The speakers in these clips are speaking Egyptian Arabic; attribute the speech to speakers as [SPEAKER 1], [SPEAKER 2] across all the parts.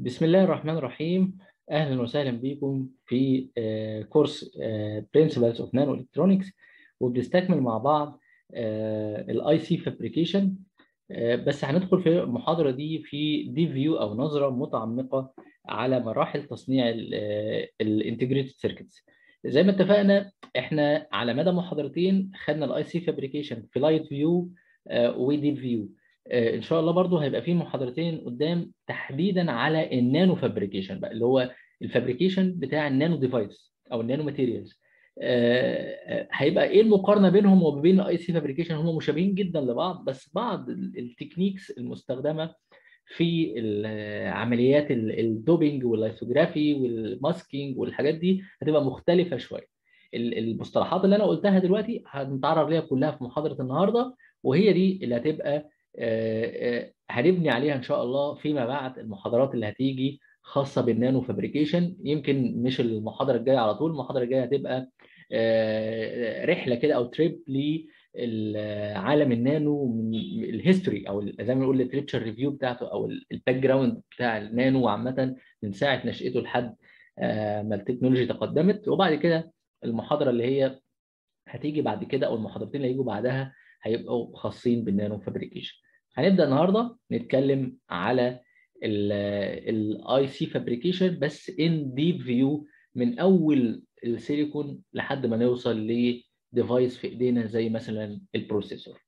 [SPEAKER 1] بسم الله الرحمن الرحيم اهلا وسهلا بكم في آه، كورس آه، Principles of Nano Electronics وبنستكمل مع بعض الاي سي فابريكيشن بس هندخل في المحاضره دي في دي فيو او نظره متعمقه على مراحل تصنيع الانتجريتد سيركتس زي ما اتفقنا احنا على مدى محاضرتين خدنا الاي سي فابريكيشن في لايت فيو وديب فيو ان شاء الله برضو هيبقى في محاضرتين قدام تحديدا على النانو فابريكيشن بقى اللي هو الفابريكيشن بتاع النانو ديفايس او النانو ماتيريالز هيبقى ايه المقارنه بينهم وبين الاي سي فابريكيشن هم مشابهين جدا لبعض بس بعض التكنيكس المستخدمه في عمليات الدوبينج واللايثوجرافي والماسكينج والحاجات دي هتبقى مختلفه شويه المصطلحات اللي انا قلتها دلوقتي هنتعرض ليها كلها في محاضره النهارده وهي دي اللي هتبقى هنبني عليها ان شاء الله فيما بعد المحاضرات اللي هتيجي خاصه بالنانو فابريكيشن يمكن مش المحاضره الجايه على طول المحاضره الجايه هتبقى رحله كده او تريب لعالم النانو من الهيستوري او زي ما نقول الليترشر ريفيو بتاعته او الباك جراوند بتاع النانو عامه من ساعه نشاته لحد ما التكنولوجيا تقدمت وبعد كده المحاضره اللي هي هتيجي بعد كده او المحاضرتين اللي هيجوا بعدها هيبقوا خاصين بالنانو فابريكيشن هنبدا النهارده نتكلم على الاي سي فابريكيشن بس ان ديب فيو من اول السيليكون لحد ما نوصل لديفايس في ايدينا زي مثلا البروسيسور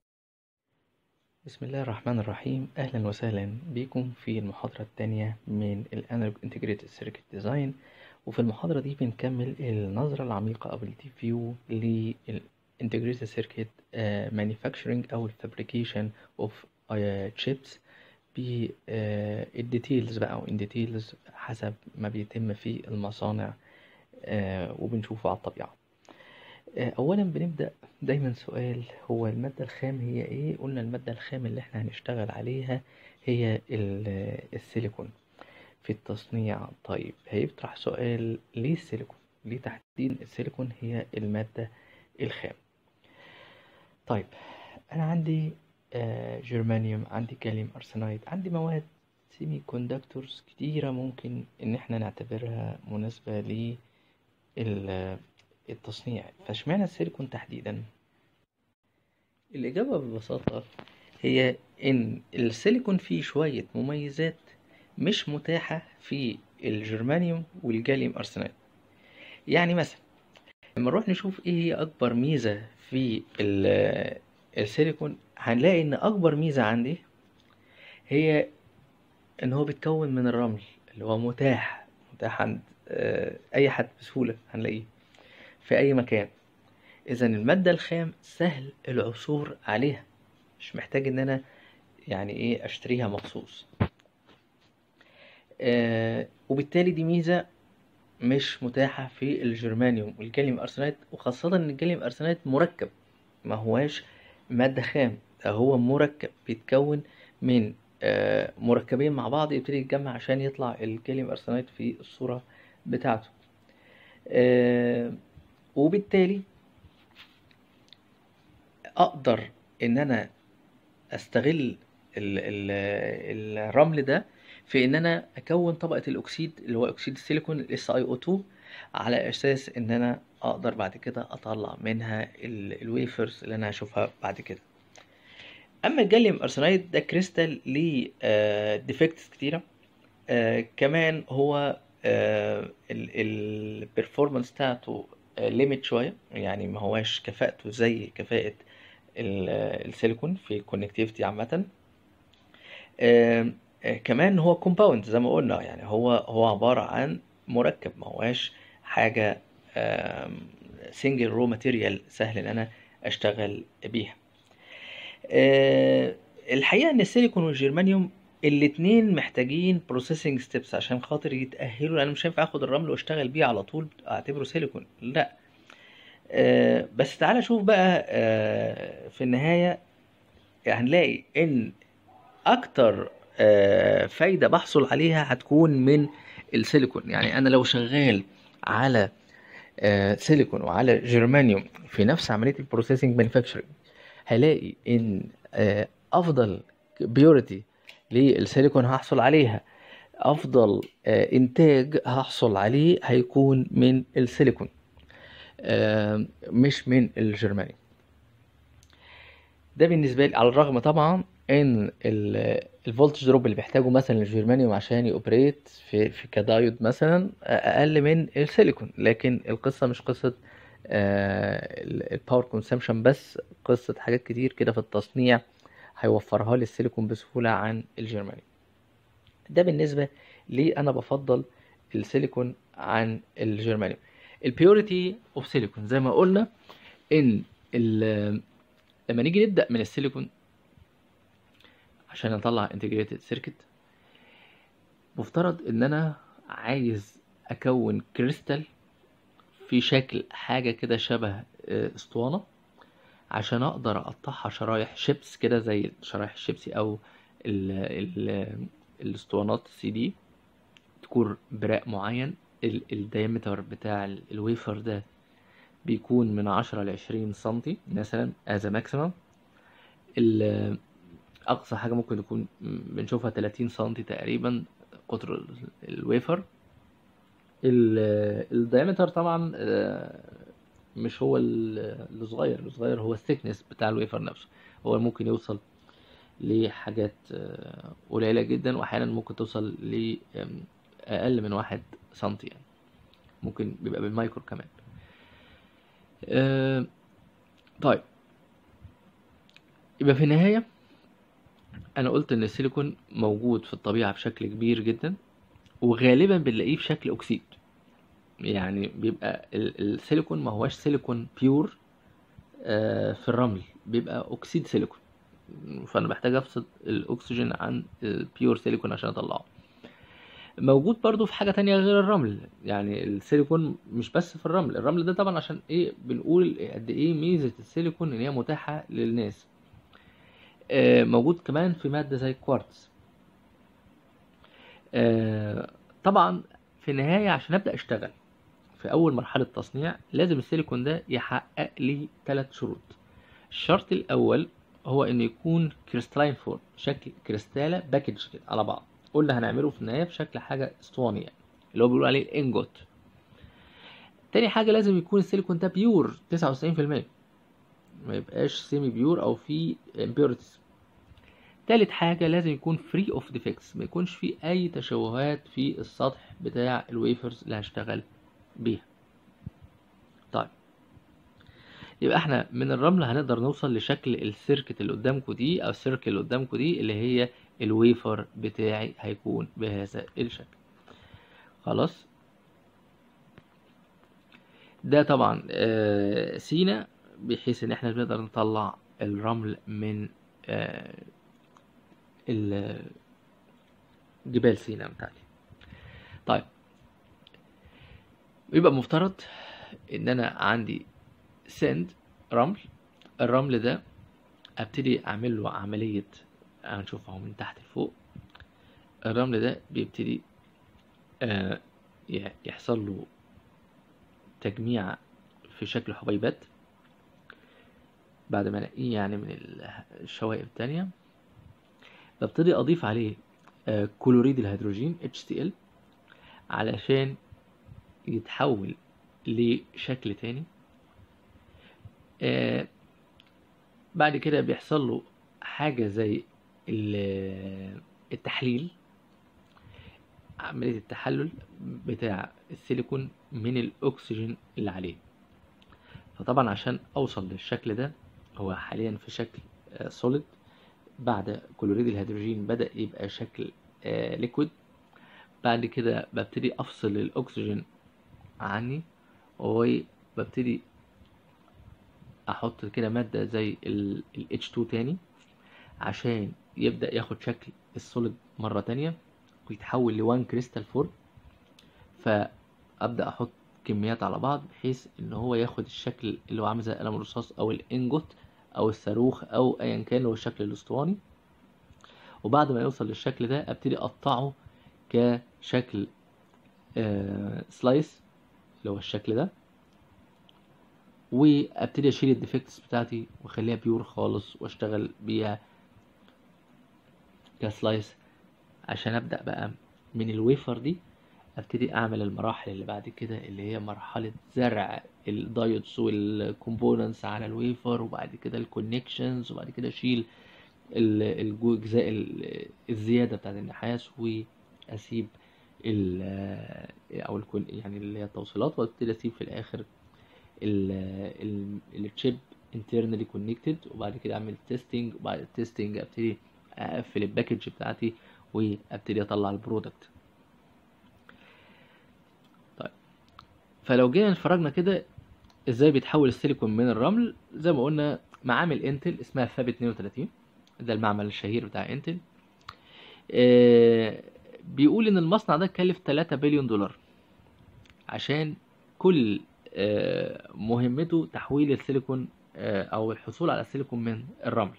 [SPEAKER 2] بسم الله الرحمن الرحيم اهلا وسهلا بكم في المحاضره الثانيه من الانالوج انتجريتد سيركت ديزاين وفي المحاضره دي بنكمل النظره العميقه او الديب فيو لل integrated circuit uh, manufacturing أو fabrication of uh, chips بالديتيلز بقى أو in details حسب ما بيتم في المصانع uh, وبنشوفه على الطبيعة أولا بنبدأ دايما سؤال هو المادة الخام هي إيه؟ قلنا المادة الخام اللي احنا هنشتغل عليها هي السيليكون في التصنيع طيب هيطرح سؤال ليه السيليكون؟ ليه تحديدا السيليكون هي المادة الخام طيب انا عندي آه جرمانيوم عندي كاليوم ارسنايد عندي مواد سيمي كوندكتورز كتيرة ممكن ان احنا نعتبرها مناسبة للتصنيع فاشمعنى السيليكون تحديدا الاجابة ببساطة هي ان السيليكون فيه شوية مميزات مش متاحة في الجرمانيوم والجاليوم ارسنايد يعني مثلا لما نروح نشوف ايه هي اكبر ميزة في السيليكون هنلاقي ان اكبر ميزة عندي هي ان هو بيتكون من الرمل اللي هو متاح متاح عند اي حد بسهولة هنلاقيه في اي مكان اذا المادة الخام سهل العثور عليها مش محتاج ان انا يعني ايه اشتريها مخصوص وبالتالي دي ميزة مش متاحة في الجرمانيوم والجاليوم أرسنايد وخاصة إن الجاليوم أرسنايد مركب ما هواش مادة خام ده هو مركب بيتكون من مركبين مع بعض يبتدي يتجمع عشان يطلع الجاليوم أرسنايد في الصورة بتاعته وبالتالي أقدر إن أنا أستغل الرمل ده في ان انا اكون طبقه الاكسيد اللي هو اكسيد السيليكون الاس اي او 2 على اساس ان انا اقدر بعد كده اطلع منها الويفرز اللي انا هشوفها بعد كده اما الجاليوم ارسنايد ده كريستال ليه ديفكتس كتيره آه كمان هو البرفورمانس بتاعته ليميت شويه يعني ما هواش كفاءته زي كفاءه السيليكون في الكونكتيفيتي عامه آه كمان هو كومباوند زي ما قلنا يعني هو هو عبارة عن مركب ما هواش حاجة سنجل رو ماتيريال سهل ان انا اشتغل بيها الحقيقة ان السيليكون والجرمانيوم الاتنين محتاجين بروسيسنج ستيبس عشان خاطر يتأهلوا لان مش هينفع اخد الرمل واشتغل بيه على طول اعتبره سيليكون لا بس تعالى شوف بقى في النهاية هنلاقي ان اكتر فايدة بحصل عليها هتكون من السيليكون يعني أنا لو شغال على سيليكون وعلى جرمانيوم في نفس عملية البروسيسنج مانيفاكتشرنج هلاقي إن أفضل بيورتي للسيليكون هحصل عليها افضل آه، انتاج هحصل عليه هيكون من السيليكون آه، مش من الجرمانيوم ده بالنسبه لي على الرغم طبعا ان الفولتج دروب اللي بيحتاجه مثلا الجرمانيوم عشان يوبريت في في كدايود مثلا اقل من السيليكون لكن القصه مش قصه الباور كونسامشن بس قصه حاجات كتير كده في التصنيع هيوفرها لي السيليكون بسهوله عن الجرمانيوم ده بالنسبه لي انا بفضل السيليكون عن الجرمانيوم البيوريتي اوف سيليكون زي ما قلنا ان ال- لما نيجي نبدا من السيليكون عشان اطلع انتجريتد سيركت مفترض ان انا عايز اكون كريستال في شكل حاجه كده شبه آه، اسطوانه عشان اقدر اقطعها شرايح شيبس كده زي شرايح الشيبسي او ال ال الاسطوانات السي دي تكون براء معين ال- الدايمتر بتاع ال- الويفر ده بيكون من عشرة لعشرين سنتي مثلا as a maximum ال- أقصى حاجة ممكن تكون بنشوفها 30 سنتي تقريبا قطر ال- الويفر ال- الدايمتر طبعا آه، مش هو ل- الصغير الصغير هو الثيكنس بتاع الويفر نفسه هو ممكن يوصل لحاجات آه، قليلة جدا وأحيانا ممكن توصل لأقل من واحد سنتي يعني ممكن بيبقى بالمايكرو كمان آه، طيب يبقى في النهاية أنا قلت إن السيليكون موجود في الطبيعة بشكل كبير جدا وغالبا بنلاقيه في شكل أكسيد يعني بيبقى ال- السيليكون ما هوش سيليكون بيور في الرمل بيبقى أكسيد سيليكون فأنا محتاج أفصل الأكسجين عن البيور سيليكون عشان أطلعه موجود برضو في حاجة تانية غير الرمل يعني السيليكون مش بس في الرمل الرمل ده طبعا عشان ايه بنقول قد ايه ميزة السيليكون ان هي متاحة للناس آه، موجود كمان في مادة زي الكوارتز آه، طبعا في النهاية عشان أبدأ أشتغل في أول مرحلة تصنيع لازم السيليكون ده يحقق لي ثلاث شروط الشرط الأول هو إنه يكون كريستالين فورم شكل كريستالة باكج كده على بعض قلنا هنعمله في النهاية في شكل حاجة اسطواني يعني اللي هو بيقولوا عليه الانجوت تاني حاجة لازم يكون السيليكون ده بيور 99% ما يبقاش سيمي بيور أو فيه impurities تالت حاجة لازم يكون فري اوف ديفكتس ما يكونش فيه أي تشوهات في السطح بتاع الويفرز اللي هشتغل بيها طيب يبقى احنا من الرمل هنقدر نوصل لشكل السيركت اللي قدامكم دي او السيركل اللي قدامكم دي اللي هي الويفر بتاعي هيكون بهذا الشكل خلاص ده طبعا آه، سينا بحيث ان احنا بنقدر نطلع الرمل من آه، ال- جبال سينا بتاعتي طيب يبقى مفترض ان انا عندي سند رمل الرمل ده ابتدي اعمل له عملية هنشوفها من تحت لفوق الرمل ده بيبتدي آه، ي- يحصل له تجميع في شكل حبيبات بعد ما انقيه يعني من ال- الشوائب التانية ببتدي اضيف عليه آه، كلوريد الهيدروجين HCl علشان يتحول لشكل تاني آه، بعد كده بيحصل له حاجة زي ال- التحليل عملية التحلل بتاع السيليكون من الأكسجين اللي عليه فطبعا عشان أوصل للشكل ده هو حاليا في شكل سوليد بعد كلوريد الهيدروجين بدأ يبقى شكل ليكويد بعد كده ببتدي أفصل الأكسجين عني وببتدي أحط كده مادة زي ال ال H2 تاني عشان يبدأ ياخد شكل السوليد مرة تانية ويتحول لوان كريستال فورم فأبدأ أحط كميات على بعض بحيث إن هو ياخد الشكل اللي هو عامل زي قلم الرصاص أو الإنجوت أو الصاروخ أو أيا كان اللي هو الشكل الأسطواني وبعد ما يوصل للشكل ده أبتدي أقطعه كشكل آه سلايس اللي هو الشكل ده وابتدي اشيل الديفكتس بتاعتي واخليها بيور خالص واشتغل بيها كسلايس عشان ابدا بقى من الويفر دي ابتدي اعمل المراحل اللي بعد كده اللي هي مرحله زرع الدايودز والكومبوننتس على الويفر وبعد كده الكونكشنز وبعد كده اشيل ال- الاجزاء ال- الزياده بتاعت النحاس واسيب ال او الكون يعني اللي هي التوصيلات وابتدي اسيب في الاخر التشيب internally connected وبعد كده اعمل تيستنج وبعد التيستنج ابتدي اقفل الباكج بتاعتي وابتدي اطلع البرودكت طيب فلو جينا اتفرجنا كده ازاي بيتحول السيليكون من الرمل زي ما قلنا معامل انتل اسمها فاب 32 ده المعمل الشهير بتاع انتل آه بيقول ان المصنع ده كلف 3 بليون دولار عشان كل آه مهمته تحويل السيليكون آه او الحصول على السيليكون من الرمل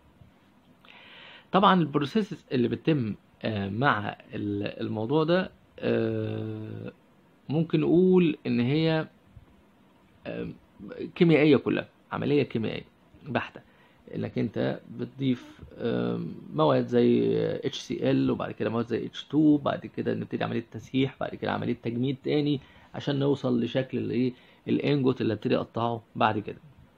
[SPEAKER 2] طبعا البروسيس اللي بتتم آه مع الموضوع ده ممكن نقول ان هي كيميائيه كلها عمليه كيميائيه بحته انك انت بتضيف مواد زي HCl وبعد كده مواد زي H2 بعد كده نبتدي عمليه تسييح بعد كده عمليه تجميد تاني عشان نوصل لشكل الايه الانجوت اللي ابتدي اقطعه بعد كده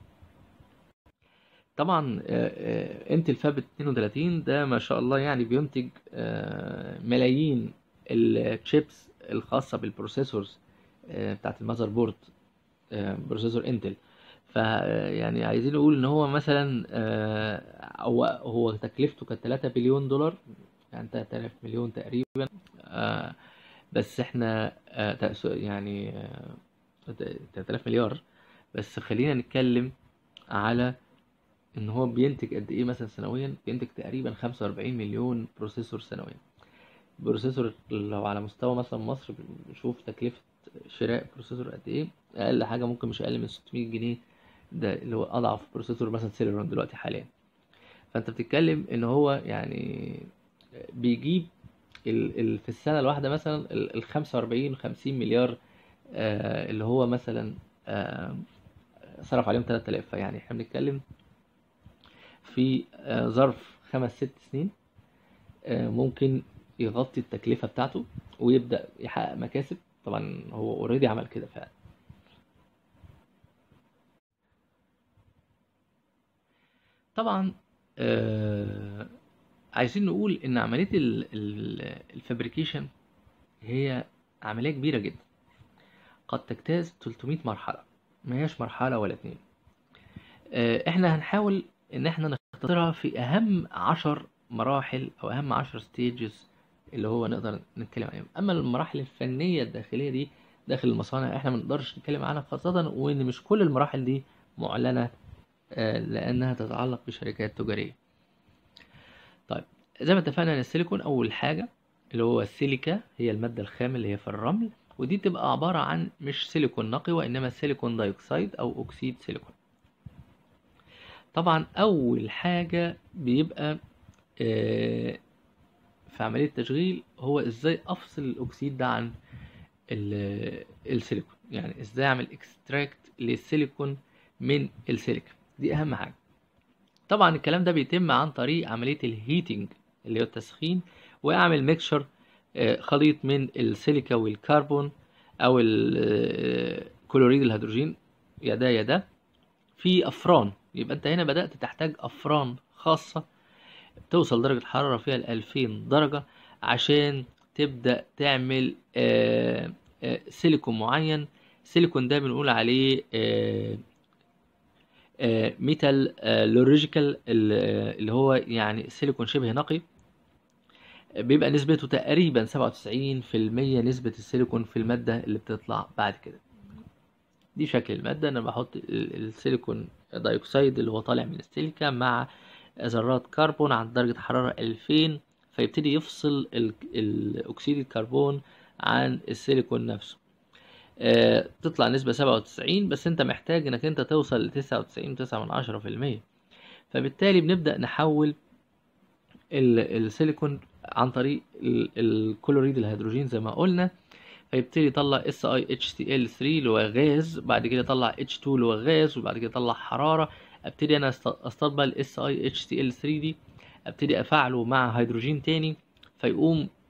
[SPEAKER 2] طبعا انتل فاب 32 ده ما شاء الله يعني بينتج ملايين الشيبس الخاصه بالبروسيسورز بتاعت المذر بورد بروسيسور انتل فيعني عايزين نقول ان هو مثلا هو هو تكلفته كانت 3 بليون دولار يعني 3000 مليون تقريبا بس احنا يعني 3000 مليار بس خلينا نتكلم على ان هو بينتج قد ايه مثلا سنويا بينتج تقريبا 45 مليون بروسيسور سنويا بروسيسور لو على مستوى مثلا مصر بنشوف تكلفة شراء بروسيسور قد ايه اقل حاجة ممكن مش اقل من 600 جنيه ده اللي هو اضعف بروسيسور مثلا سيلرون دلوقتي حاليا فانت بتتكلم ان هو يعني بيجيب ال ال في السنة الواحدة مثلا ال 45 50 مليار آه اللي هو مثلا آه صرف عليهم 3000 فيعني احنا بنتكلم في آه ظرف خمس ست سنين ممكن يغطي التكلفة بتاعته ويبدأ يحقق مكاسب طبعا هو اوريدي عمل كده فعلا طبعا آه عايزين نقول ان عملية الفابريكيشن هي عملية كبيرة جدا قد تجتاز 300 مرحلة ما هيش مرحلة ولا اتنين آه احنا هنحاول ان احنا نختصرها في اهم عشر مراحل او اهم عشر ستيجز اللي هو نقدر نتكلم عليهم اما المراحل الفنيه الداخليه دي داخل المصانع احنا ما نقدرش نتكلم عنها خاصه وان مش كل المراحل دي معلنه لانها تتعلق بشركات تجاريه طيب زي ما اتفقنا ان السيليكون اول حاجه اللي هو السيليكا هي الماده الخام اللي هي في الرمل ودي بتبقى عباره عن مش سيليكون نقي وانما سيليكون دايوكسيد او اكسيد سيليكون طبعا اول حاجه بيبقى في عملية التشغيل هو ازاي افصل الاكسيد ده عن السيليكون يعني ازاي اعمل اكستراكت للسيليكون من السيليكا دي اهم حاجة طبعا الكلام ده بيتم عن طريق عملية الهيتنج اللي هو التسخين واعمل ميكشر خليط من السيليكا والكربون او الكلوريد الهيدروجين يا ده يا ده في افران يبقى انت هنا بدأت تحتاج افران خاصة توصل درجة حرارة فيها الألفين درجة عشان تبدأ تعمل آآ آآ سيليكون معين سيليكون ده بنقول عليه ميتال لوريجيكال اللي هو يعني سيليكون شبه نقي بيبقى نسبته تقريبا سبعة وتسعين في المية نسبة السيليكون في المادة اللي بتطلع بعد كده دي شكل المادة أنا بحط السيليكون دايوكسيد اللي هو طالع من السيليكا مع ذرات كربون عند درجة حرارة 2000 فيبتدي يفصل الأكسيد الكربون عن السيليكون نفسه آه تطلع نسبة 97 بس انت محتاج انك انت توصل ل 99.9% فبالتالي بنبدأ نحول السيليكون عن طريق الكلوريد الهيدروجين زي ما قلنا فيبتدي يطلع SiHCl3 اللي هو غاز بعد كده يطلع H2 اللي هو غاز وبعد كده يطلع حرارة ابتدي انا استقبل اس اي اتش سي ال 3 دي ابتدي افعله مع هيدروجين تاني فيقوم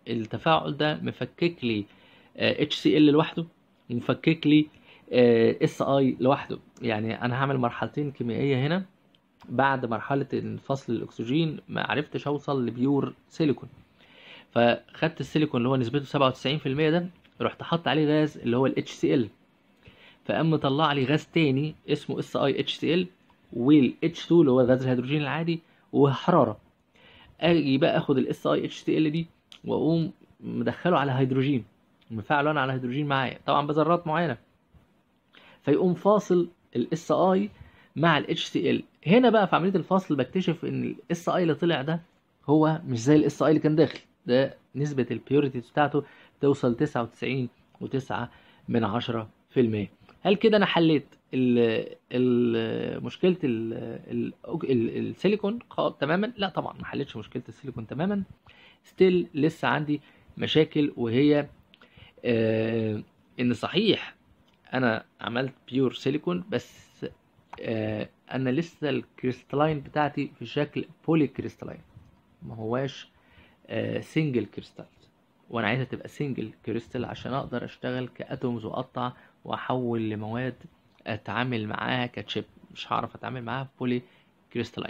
[SPEAKER 2] التفاعل ده مفكك لي اتش سي ال لوحده ومفكك لي اس اي لوحده يعني انا هعمل مرحلتين كيميائيه هنا بعد مرحله الفصل الاكسجين ما عرفتش اوصل لبيور سيليكون فخدت السيليكون اللي هو نسبته 97% ده رحت حاطط عليه غاز اللي هو الاتش سي ال فقام مطلع لي غاز تاني اسمه اس اي اتش سي ال والاتش 2 اللي هو غاز الهيدروجين العادي وحراره اجي بقى اخد الاس اي اتش سي ال دي واقوم مدخله على هيدروجين مفعله انا على هيدروجين معايا طبعا بذرات معينه فيقوم فاصل الاس اي مع الاتش سي ال هنا بقى في عمليه الفصل بكتشف ان الاس اي اللي طلع ده هو مش زي الاس اي اللي كان داخل ده نسبه البيوريتي بتاعته توصل 99 و9 من عشرة في المية هل كده انا حليت ال ال مشكله ال ال ال السيليكون تماما لا طبعا ما حلتش مشكله السيليكون تماما ستيل لسه عندي مشاكل وهي آه ان صحيح انا عملت بيور سيليكون بس آه انا لسه الكريستالاين بتاعتي في شكل بولي كريستالاين ما هواش آه سنجل كريستال وانا عايزها تبقى سنجل كريستال عشان اقدر اشتغل كاتومز واقطع واحول لمواد اتعامل معاها كتشيب مش هعرف اتعامل معاها بولي كريستالاين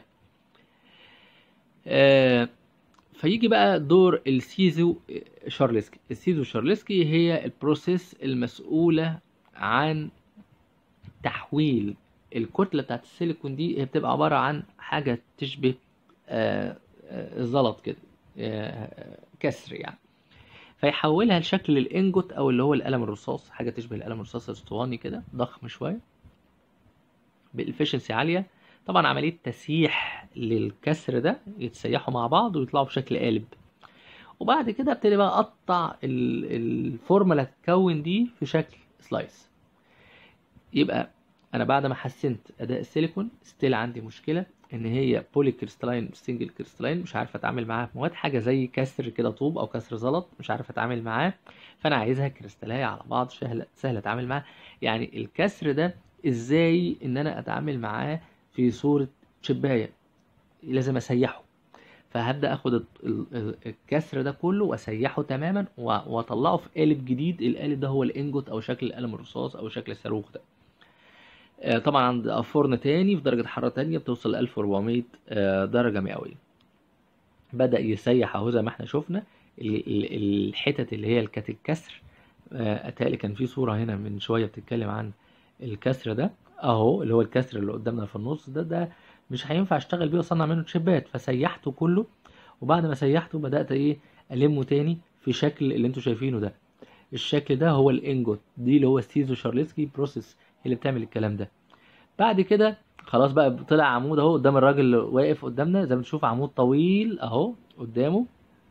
[SPEAKER 2] آه فيجي بقى دور السيزو شارلسكي السيزو شارلسكي هي البروسيس المسؤولة عن تحويل الكتلة بتاعت السيليكون دي هي بتبقى عبارة عن حاجة تشبه آه آه زلط كده آه كسر يعني فيحولها لشكل الانجوت او اللي هو القلم الرصاص حاجه تشبه القلم الرصاص الاسطواني كده ضخم شويه بالافشنسي عاليه طبعا عمليه تسييح للكسر ده يتسيحوا مع بعض ويطلعوا بشكل قالب وبعد كده ابتدي بقى اقطع الفورمه اللي هتتكون دي في شكل سلايس يبقى انا بعد ما حسنت اداء السيليكون ستيل عندي مشكله ان هي بولي كريستالاين سنجل كريستالاين مش عارف اتعامل معاها في مواد حاجه زي كسر كده طوب او كسر زلط مش عارف اتعامل معاه فانا عايزها كريستاليه على بعض سهله سهله اتعامل معاه يعني الكسر ده ازاي ان انا اتعامل معاه في صوره شبايه لازم اسيحه فهبدا اخد الكسر ده كله واسيحه تماما واطلعه في قالب جديد القالب ده هو الانجوت او شكل القلم الرصاص او شكل الصاروخ ده طبعا عند فرن تاني في درجة حرارة تانية بتوصل ل 1400 درجة مئوية بدأ يسيح اهو زي ما احنا شفنا الحتت اللي هي كانت الكسر اتهيألي كان في صورة هنا من شوية بتتكلم عن الكسر ده اهو اللي هو الكسر اللي قدامنا في النص ده ده مش هينفع اشتغل بيه واصنع منه تشيبات فسيحته كله وبعد ما سيحته بدأت ايه ألمه تاني في شكل اللي انتوا شايفينه ده الشكل ده هو الانجوت دي اللي هو ستيزو شارلسكي بروسيس اللي بتعمل الكلام ده بعد كده خلاص بقى طلع عمود اهو قدام الراجل اللي واقف قدامنا زي ما بتشوف عمود طويل اهو قدامه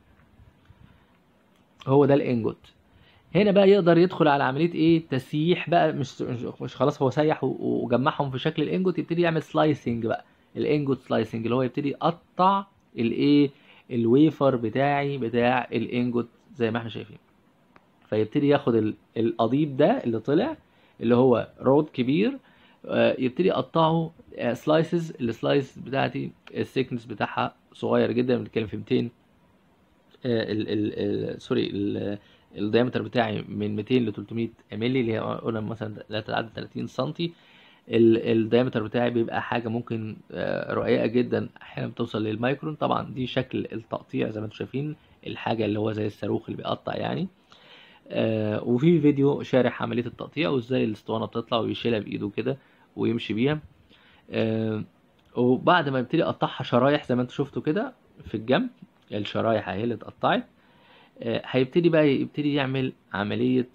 [SPEAKER 2] هو ده الانجوت هنا بقى يقدر يدخل على عمليه ايه تسييح بقى مش مش خلاص هو سيح وجمعهم في شكل الانجوت يبتدي يعمل سلايسنج بقى الانجوت سلايسنج اللي هو يبتدي يقطع الايه الويفر بتاعي بتاع الانجوت زي ما احنا شايفين فيبتدي ياخد القضيب ده اللي طلع اللي هو رود كبير يبتدي يقطعه سلايسز السلايس بتاعتي السيكنس بتاعها صغير جدا بنتكلم في 200 ال ال سوري الدايمتر بتاعي من 200 ل 300 مللي اللي هي قلنا مثلا لا تتعدى 30 سم الدايمتر بتاعي بيبقى حاجه ممكن رقيقه جدا احيانا بتوصل للمايكرون طبعا دي شكل التقطيع زي ما انتم شايفين الحاجه اللي هو زي الصاروخ اللي بيقطع يعني آه وفي فيديو شارح عمليه التقطيع وازاي الاسطوانه بتطلع ويشيلها بايده كده ويمشي بيها آه وبعد ما يبتدي يقطعها شرايح زي ما انتم شفتوا كده في الجنب الشرايح اهي اللي اتقطعت آه هيبتدي بقى يبتدي يعمل عمليه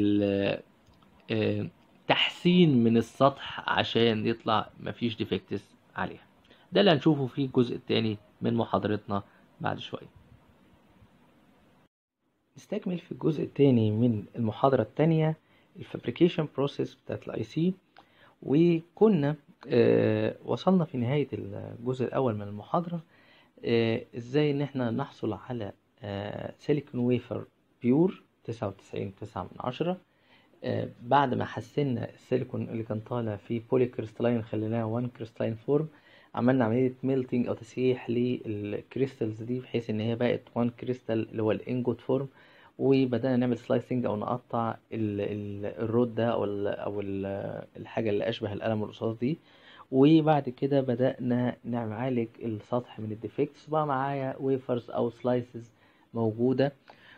[SPEAKER 2] تحسين من السطح عشان يطلع مفيش ديفكتس عليها ده اللي هنشوفه في الجزء الثاني من محاضرتنا بعد شويه نستكمل في الجزء الثاني من المحاضرة الثانية الفابريكيشن بروسيس بتاعت الاي سي وكنا آه وصلنا في نهاية الجزء الأول من المحاضرة آه ازاي ان احنا نحصل على آه سيليكون ويفر بيور تسعة وتسعين تسعة من عشرة آه بعد ما حسنا السيليكون اللي كان طالع فيه بولي كريستالاين خليناه وان كريستالاين فورم عملنا عملية ميلتنج أو تسييح للكريستالز دي بحيث إن هي بقت وان كريستال اللي هو الانجوت فورم وبدأنا نعمل سلايسنج أو نقطع ال ال الرود ده أو ال أو ال الحاجة اللي أشبه القلم الرصاص دي وبعد كده بدأنا نعالج السطح من الديفكتس بقى معايا ويفرز أو سلايسز موجودة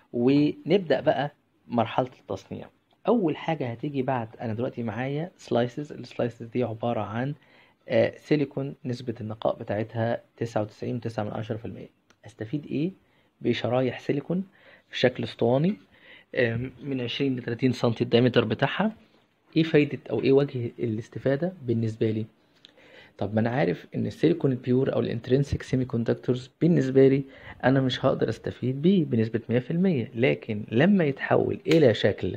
[SPEAKER 2] ونبدأ بقى مرحلة التصنيع أول حاجة هتيجي بعد أنا دلوقتي معايا سلايسز السلايسز دي عبارة عن آه، سيليكون نسبة النقاء بتاعتها تسعة وتسعين وتسعة من عشرة في المية أستفيد إيه بشرايح سيليكون في شكل اسطواني آه، من عشرين لتلاتين سنتي الدايمتر بتاعها إيه فايدة أو إيه وجه الاستفادة بالنسبة لي طب ما انا عارف ان السيليكون البيور او الانترنسك سيمي كوندكتورز بالنسبه لي انا مش هقدر استفيد بيه بنسبه 100% لكن لما يتحول الى شكل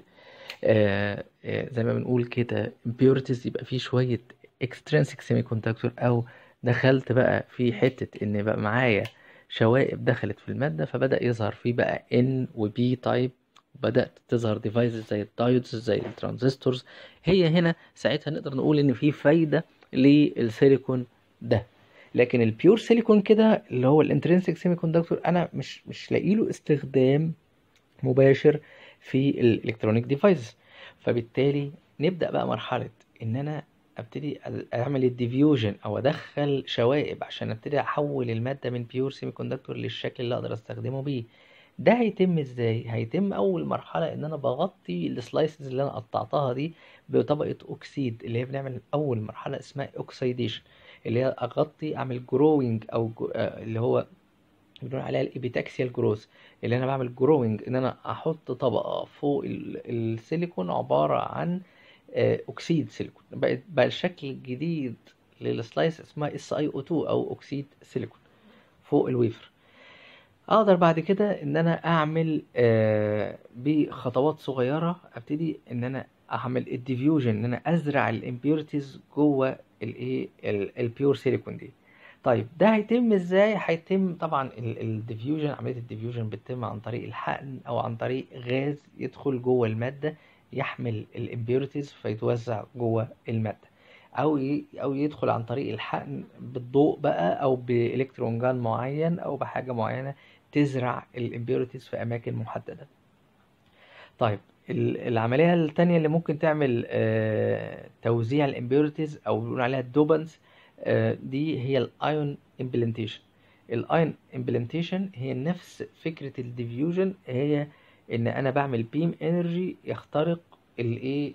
[SPEAKER 2] آه آه زي ما بنقول كده impurities يبقى فيه شويه extrinsic سيمي كوندكتور او دخلت بقى في حته ان بقى معايا شوائب دخلت في الماده فبدا يظهر فيه بقى N و P تايب بدأت تظهر ديفايسز زي الدايودز زي الترانزستورز هي هنا ساعتها نقدر نقول ان في فايده للسيليكون ده لكن البيور سيليكون كده اللي هو الانترنسك سيمي كوندكتور انا مش مش لاقي له استخدام مباشر في الالكترونيك ديفايسز فبالتالي نبدا بقى مرحله ان انا ابتدي اعمل الديفيوجن او ادخل شوائب عشان ابتدي احول الماده من بيور سيمي كوندكتور للشكل اللي اقدر استخدمه بيه ده هيتم ازاي هيتم اول مرحله ان انا بغطي السلايسز اللي انا قطعتها دي بطبقه اوكسيد اللي هي بنعمل اول مرحله اسمها اوكسيديشن اللي هي اغطي اعمل جروينج او جو آه اللي هو بنقول عليها الابيتاكسيال جروث اللي انا بعمل جروينج ان انا احط طبقه فوق السيليكون عباره عن آه اكسيد سيليكون بقى, بقى الشكل الجديد للسلايس اسمها اس اي او 2 او اكسيد سيليكون فوق الويفر اقدر بعد كده ان انا اعمل آه بخطوات صغيره ابتدي ان انا اعمل الديفيوجن ان انا ازرع الامبيورتيز جوه الايه البيور سيليكون دي طيب ده هيتم ازاي هيتم طبعا الديفيوجن عمليه الديفيوجن بتتم عن طريق الحقن او عن طريق غاز يدخل جوه الماده يحمل الامبيورتيز فيتوزع جوه الماده او او يدخل عن طريق الحقن بالضوء بقى او بالكترون جان معين او بحاجه معينه تزرع الامبيورتيز في اماكن محدده طيب العمليه الثانيه اللي ممكن تعمل توزيع الامبيورتيز او بنقول عليها الدوبنز دي هي الايون امبلنتيشن الايون امبلنتيشن هي نفس فكره الديفيوجن هي ان انا بعمل بيم انرجي يخترق الايه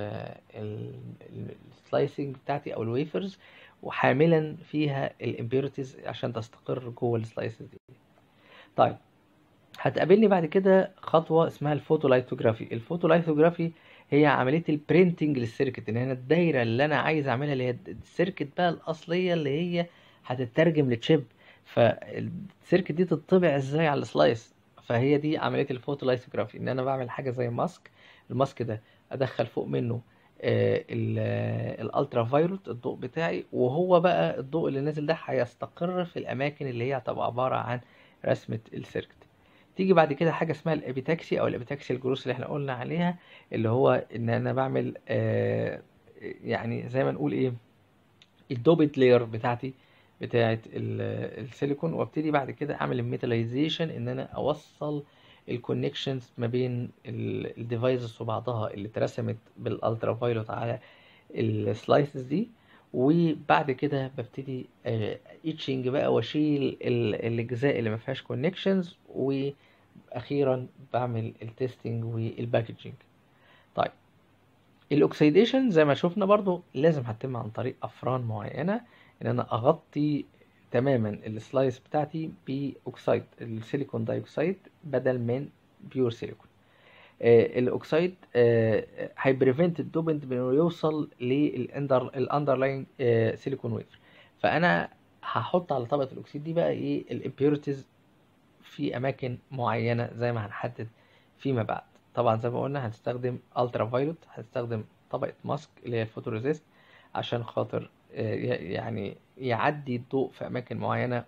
[SPEAKER 2] السلايسنج بتاعتي او الويفرز وحاملا فيها الامبيورتيز عشان تستقر جوه السلايسز دي طيب هتقابلني بعد كده خطوه اسمها الفوتولايثوجرافي الفوتولايثوجرافي هي عمليه البرينتنج للسيركت ان هنا الدايره اللي انا عايز اعملها اللي هي السيركت بقى الاصليه اللي هي هتترجم لتشيب فالسيركت دي تطبع ازاي على السلايس فهي دي عمليه الفوتولايثوجرافي ان انا بعمل حاجه زي ماسك الماسك ده ادخل فوق منه الالترا فايولوت الضوء بتاعي وهو بقى الضوء اللي نازل ده هيستقر في الاماكن اللي هي هتبقى عباره عن رسمه السيركت تيجي بعد كده حاجه اسمها الابيتاكسي او الابيتاكسي الجروس اللي احنا قلنا عليها اللي هو ان انا بعمل آه يعني زي ما نقول ايه الدوبت لاير بتاعتي بتاعه السيليكون وابتدي بعد كده اعمل الميتاليزيشن ان انا اوصل الكونكشنز ما بين الديفايسز وبعضها اللي اترسمت بالالترا فايلوت على السلايسز دي وبعد كده ببتدي ايتشنج بقى واشيل الاجزاء اللي ما فيهاش كونكشنز واخيرا بعمل التستنج والباكجينج طيب الاكسيديشن زي ما شفنا برضو لازم هتتم عن طريق افران معينه ان انا اغطي تماما السلايس بتاعتي باكسيد السيليكون دايوكسيد بدل من بيور سيليكون آه الاكسيد آه هيبريفنت الدوبنت بانه يوصل للاندر الاندرلاين آه سيليكون ويفر فانا هحط على طبقه الاكسيد دي بقى ايه الامبيورتيز في اماكن معينه زي ما هنحدد فيما بعد طبعا زي ما قلنا هنستخدم الترا فايلوت هنستخدم طبقه ماسك اللي هي الفوتوريزيست عشان خاطر يعني يعدي الضوء في اماكن معينه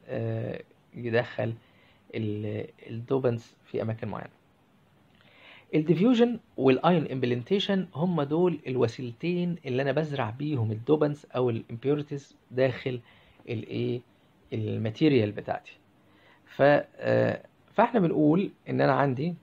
[SPEAKER 2] ويدخل الدوبنس في اماكن معينه الديفيوجن والايون امبلنتيشن هم دول الوسيلتين اللي انا بزرع بيهم الدوبنس او الامبيورتيز داخل الايه الماتيريال بتاعتي ف آه، فاحنا بنقول ان انا عندي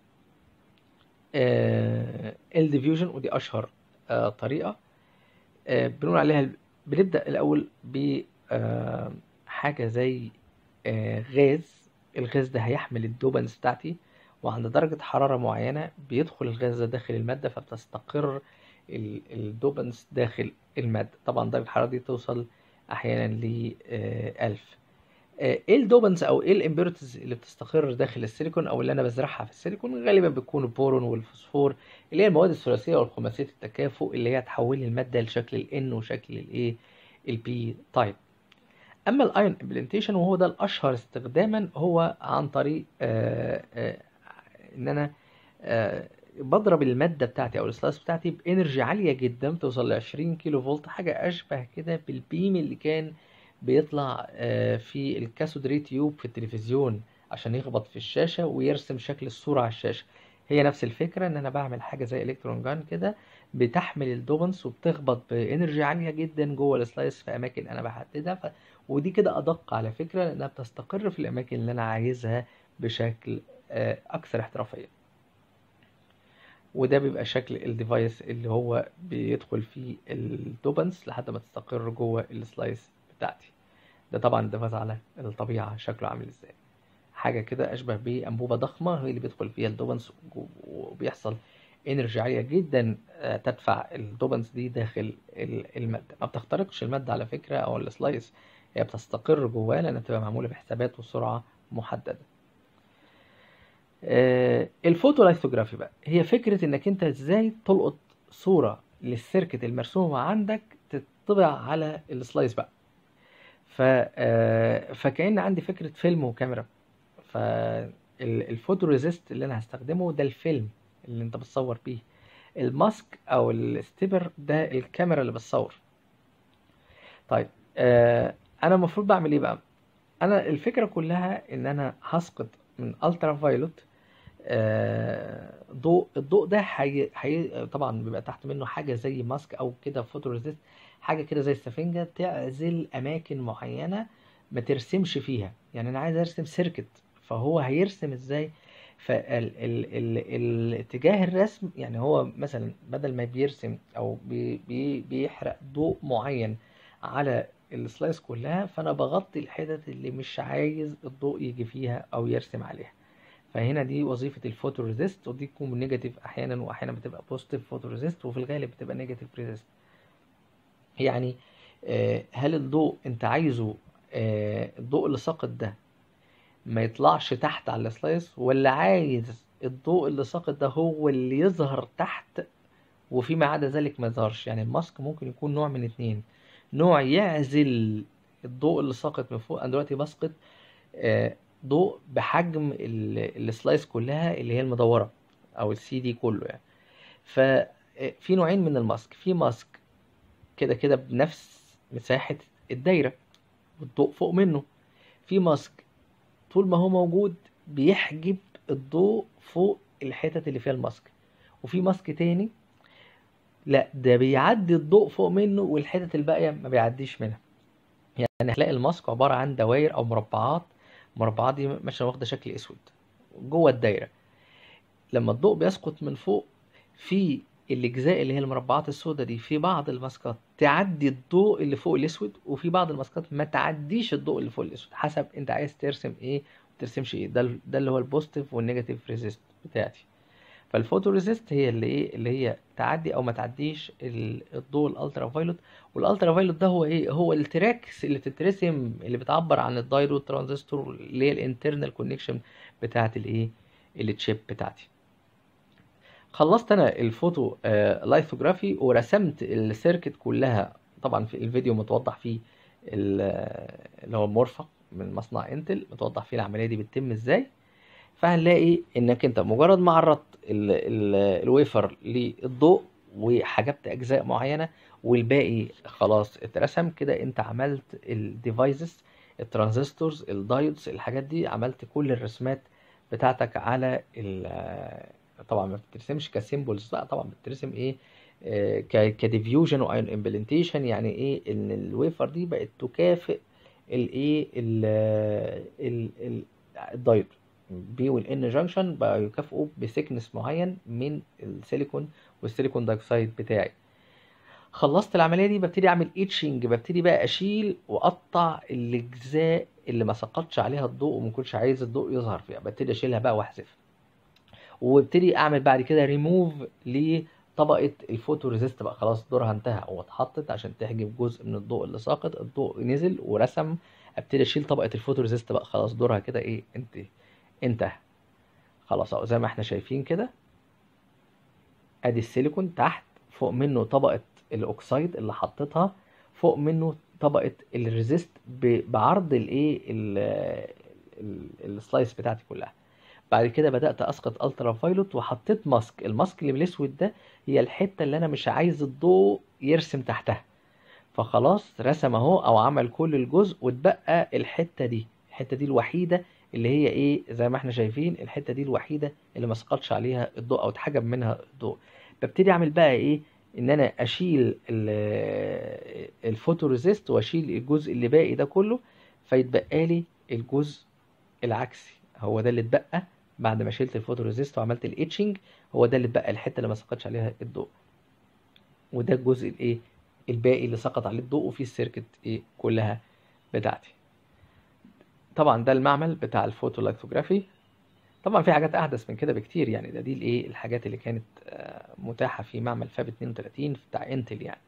[SPEAKER 2] الديفيوجن ودي اشهر آه، طريقه آه، بنقول عليها بنبدا الاول ب آه، حاجه زي آه، غاز الغاز ده هيحمل الدوبنس بتاعتي وعند درجة حرارة معينة بيدخل الغاز ده داخل المادة فبتستقر ال- الدوبنس داخل المادة طبعا درجة الحرارة دي توصل أحيانا ل 1000 آه، ايه الدوبنس او ايه الامبيورتيز اللي بتستقر داخل السيليكون او اللي انا بزرعها في السيليكون غالبا بتكون البورون والفوسفور اللي هي المواد الثلاثيه والخماسيه التكافؤ اللي هي تحول لي الماده لشكل الان وشكل الايه البي تايب اما الايون امبلنتيشن وهو ده الاشهر استخداما هو عن طريق آه آه ان انا آه بضرب الماده بتاعتي او السلايس بتاعتي بانرجي عاليه جدا بتوصل ل 20 كيلو فولت حاجه اشبه كده بالبيم اللي كان بيطلع آه، في الكاثود ري تيوب في التلفزيون عشان يخبط في الشاشه ويرسم شكل الصوره على الشاشه هي نفس الفكره ان انا بعمل حاجه زي الكترون جان كده بتحمل الدوبنس وبتخبط بانرجي عاليه جدا جوه السلايس في اماكن انا بحددها ف... ودي كده ادق على فكره لانها بتستقر في الاماكن اللي انا عايزها بشكل آه، اكثر احترافيه وده بيبقى شكل الديفايس اللي هو بيدخل فيه الدوبنس لحد ما تستقر جوه السلايس بتاعتي ده طبعا الديفايس على الطبيعة شكله عامل ازاي حاجة كده أشبه بأنبوبة ضخمة هي اللي بيدخل فيها الدوبنس وبيحصل انرجي عالية جدا آه، تدفع الدوبنس دي داخل ال- المادة ما بتخترقش المادة على فكرة أو السلايس هي بتستقر جواها لأنها بتبقى معمولة بحسابات وسرعة محددة آه، الفوتولايثوجرافي بقى هي فكرة انك انت ازاي تلقط صورة للسيركت المرسومة عندك تطبع على السلايس بقى ف آه، فكأن عندي فكرة فيلم وكاميرا فالفوتوريزيست اللي انا هستخدمه ده الفيلم اللي انت بتصور بيه الماسك او الستيبر ده الكاميرا اللي بتصور طيب آه، انا المفروض بعمل ايه بقى انا الفكرة كلها ان انا هسقط من الترا فايلوت آه، ضوء الضوء ده حي... حي... طبعا بيبقى تحت منه حاجه زي ماسك او كده فوتوريزيست حاجه كده زي السفنجه تعزل اماكن معينه ما ترسمش فيها يعني انا عايز ارسم سيركت فهو هيرسم ازاي فالاتجاه الرسم يعني هو مثلا بدل ما بيرسم او بي... بي... بيحرق ضوء معين على السلايس كلها فانا بغطي الحتت اللي مش عايز الضوء يجي فيها او يرسم عليها فهنا دي وظيفة الفوتوريزيست ودي تكون نيجاتيف أحيانا وأحيانا بتبقى بوزيتيف فوتوريزيست وفي الغالب بتبقى نيجاتيف ريزيست يعني آه، هل الضوء أنت عايزه آه، الضوء اللي ساقط ده ما يطلعش تحت على السلايس ولا عايز الضوء اللي ساقط ده هو اللي يظهر تحت وفيما عدا ذلك ما يظهرش يعني الماسك ممكن يكون نوع من اتنين نوع يعزل الضوء اللي ساقط من فوق انا دلوقتي بسقط آه، ضوء بحجم ال- السلايس كلها اللي هي المدورة او السي دي كله يعني ففي نوعين من الماسك في ماسك كده كده بنفس مساحة الدايرة والضوء فوق منه في ماسك طول ما هو موجود بيحجب الضوء فوق الحتت اللي فيها الماسك وفي ماسك تاني لا ده بيعدي الضوء فوق منه والحتت الباقية ما بيعديش منها يعني هتلاقي الماسك عبارة عن دوائر أو مربعات المربعات دي ماشية واخدة شكل أسود جوه الدايرة لما الضوء بيسقط من فوق في الأجزاء اللي هي المربعات السوداء دي في بعض الماسكات تعدي الضوء اللي فوق الأسود وفي بعض الماسكات ما تعديش الضوء اللي فوق الأسود حسب أنت عايز ترسم إيه وترسمش إيه ده ده اللي هو البوزيتيف والنيجاتيف ريزيست بتاعتي فالفوتو ريزيست هي اللي ايه اللي هي تعدي او ما تعديش ال- الضوء الالترا فايلوت والالترا فايلوت ده هو ايه هو التراكس اللي بتترسم اللي بتعبر عن الدايود والترانزستور اللي هي الانترنال كونكشن بتاعت الايه التشيب بتاعتي خلصت انا الفوتو آه لايثوجرافي ورسمت السيركت كلها طبعا في الفيديو متوضح فيه ال- آه، اللي هو المرفق من مصنع انتل متوضح فيه العمليه دي بتتم ازاي فهنلاقي انك انت مجرد ما عرضت ال ال الويفر للضوء وحجبت اجزاء معينه والباقي خلاص اترسم كده انت عملت الديفايسز الترانزستورز الدايودز الحاجات دي عملت كل الرسمات بتاعتك على ال طبعا ما بتترسمش كسيمبلز لا طبعا بتترسم ايه آه، ك كديفيوجن وايون امبلنتيشن يعني ايه ان الويفر دي بقت تكافئ الايه ال- ال- ال- الدايود بي والان جانكشن بقى يكافئوا بسكنس معين من السيليكون والسيليكون دايوكسيد بتاعي خلصت العمليه دي ببتدي اعمل ايتشنج ببتدي بقى اشيل واقطع الاجزاء اللي ما سقطش عليها الضوء وما كنتش عايز الضوء يظهر فيها ببتدي اشيلها بقى واحذفها وابتدي اعمل بعد كده ريموف لطبقه الفوتو ريزيست بقى خلاص دورها انتهى واتحطت عشان تحجب جزء من الضوء اللي ساقط الضوء نزل ورسم ابتدي اشيل طبقه الفوتو ريزيست بقى خلاص دورها كده ايه انتهى انتهى خلاص اهو زي ما احنا شايفين كده ادي السيليكون تحت فوق منه طبقه الاوكسايد اللي حطيتها فوق منه طبقه الريزيست ب- بعرض الايه ال- ال- السلايس بتاعتي كلها بعد كده بدات اسقط الترا فايلوت وحطيت ماسك الماسك اللي بالاسود ده هي الحته اللي انا مش عايز الضوء يرسم تحتها فخلاص رسم اهو او عمل كل الجزء واتبقى الحته دي الحته دي الوحيده اللي هي ايه زي ما احنا شايفين الحته دي الوحيده اللي ما سقطش عليها الضوء او اتحجب منها الضوء ببتدي اعمل بقى ايه ان انا اشيل ال- الفوتوريزيست واشيل الجزء اللي باقي ده كله فيتبقى لي الجزء العكسي هو ده اللي اتبقى بعد ما شلت الفوتوريزيست وعملت الاتشنج هو ده اللي اتبقى الحته اللي ما سقطش عليها الضوء وده الجزء الايه الباقي اللي سقط عليه الضوء وفيه السيركت ايه كلها بتاعتي طبعا ده المعمل بتاع الفوتولايتوجرافي طبعا في حاجات احدث من كده بكتير يعني ده دي الايه الحاجات اللي كانت آه، متاحه في معمل فاب 32 بتاع انتل يعني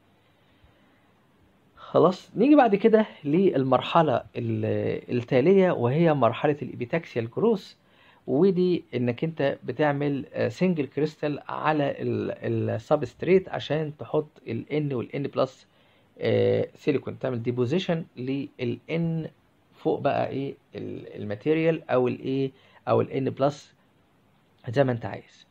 [SPEAKER 2] خلاص نيجي بعد كده للمرحله ال- التاليه وهي مرحله الابيتاكسيال جروس ودي انك انت بتعمل سنجل كريستال على السبستريت عشان تحط الان والان بلس سيليكون تعمل ديبوزيشن للان فوق بقى ايه ال- الماتيريال او الايه او الان بلس زي ما انت عايز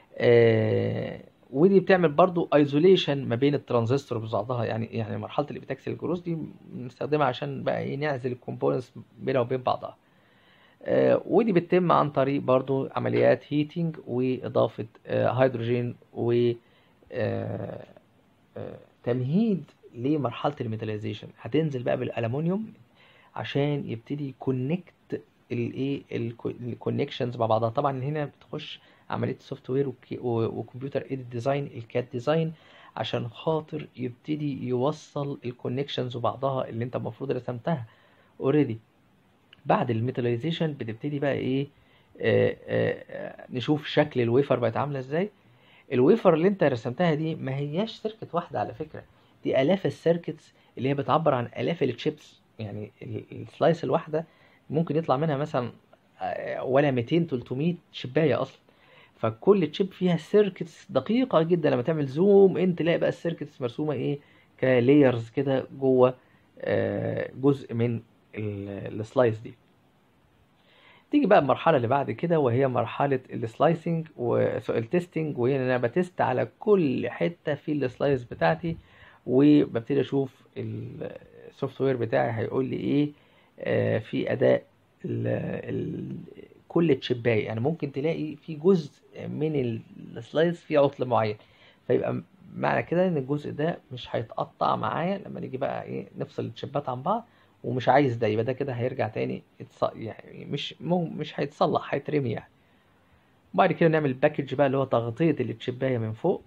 [SPEAKER 2] آه ودي بتعمل برضو ايزوليشن ما بين الترانزستور ببعضها يعني يعني مرحله الابيتاكسيال جروس دي بنستخدمها عشان بقى ايه نعزل الكومبوننتس بينها وبين بعضها آه، ودي بتتم عن طريق برضو عمليات هيتنج وإضافة آه، هيدروجين و آه، آه، تمهيد لمرحلة الميتاليزيشن هتنزل بقى بالألمونيوم عشان يبتدي يكونكت الايه الكونكشنز مع بعضها طبعا هنا بتخش عملية سوفت وير وكمبيوتر ايديت ديزاين الكاد ديزاين عشان خاطر يبتدي يوصل الكونكشنز وبعضها اللي انت المفروض رسمتها اوريدي بعد الميتاليزيشن بتبتدي بقى ايه آه آه آه، نشوف شكل الويفر بقت عامله ازاي الويفر اللي انت رسمتها دي ما هياش سيركت واحده على فكره دي الاف السيركتس اللي هي بتعبر عن الاف التشيبس يعني ال- السلايس الواحده ممكن يطلع منها مثلا آه، ولا 200 300 شبايه اصلا فكل تشيب فيها سيركتس دقيقه جدا لما تعمل زوم ان تلاقي بقى السيركتس مرسومه ايه كلايرز كده جوه آه، جزء من ال- السلايس دي تيجي بقى المرحلة اللي بعد كده وهي مرحلة السلايسنج والتستنج وهي ان انا بتست على كل حتة في السلايس بتاعتي وببتدي اشوف السوفت وير بتاعي هيقول لي ايه آه، في اداء ال ال كل تشيباية يعني ممكن تلاقي في جزء من السلايس فيه عطل معين فيبقى معنى كده ان الجزء ده مش هيتقطع معايا لما نيجي بقى ايه نفصل التشيبات عن بعض ومش عايز ده يبقى ده كده هيرجع تاني يتص... يعني مش مو مش هيتصلح هيترمي يعني وبعد كده نعمل باكج بقى اللي هو تغطية التشباية من فوق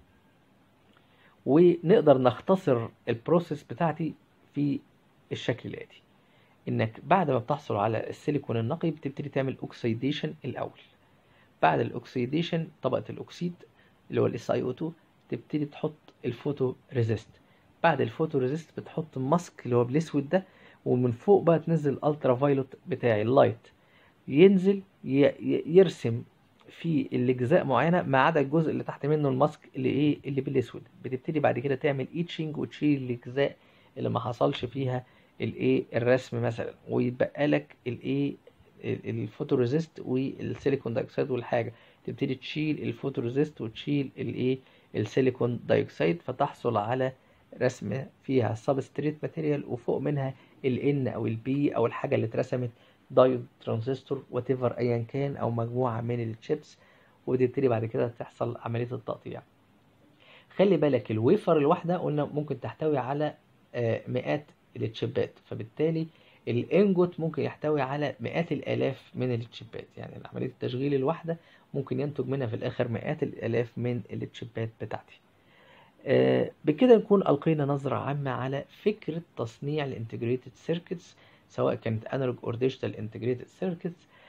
[SPEAKER 2] ونقدر نختصر البروسيس بتاعتي في الشكل الآتي انك بعد ما بتحصل على السيليكون النقي بتبتدي تعمل اوكسيديشن الاول بعد الاوكسيديشن طبقة الاكسيد اللي هو الاس اي او 2 تبتدي تحط الفوتو ريزيست بعد الفوتو ريزيست بتحط ماسك اللي هو بالاسود ده ومن فوق بقى تنزل الالترا فايلوت بتاعي اللايت ينزل ي- ي- يرسم في الاجزاء معينه ما عدا الجزء اللي تحت منه الماسك اللي ايه اللي بالاسود بتبتدي بعد كده تعمل ايتشنج وتشيل الاجزاء اللي ما حصلش فيها الايه الرسم مثلا ويتبقى لك الايه ال- الفوتوريزيست والسيليكون دايوكسيد والحاجه تبتدي تشيل الفوتوريزيست وتشيل الايه السيليكون دايوكسيد فتحصل على رسمه فيها سبستريت ماتيريال وفوق منها الان او البي او الحاجه اللي اترسمت دايود ترانزستور وات ايفر ايا كان او مجموعه من الشيبس وتبتدي بعد كده تحصل عملية التقطيع خلي بالك الويفر الواحدة قلنا ممكن تحتوي على آه، مئات التشيبات فبالتالي الانجوت ممكن يحتوي على مئات الالاف من التشيبات يعني عملية التشغيل الواحدة ممكن ينتج منها في الاخر مئات الالاف من التشيبات بتاعتي آه، بكده نكون ألقينا نظرة عامة على فكرة تصنيع الانتجريتد سيركتس سواء كانت انالوج اور ديجيتال انتجريتد سيركتس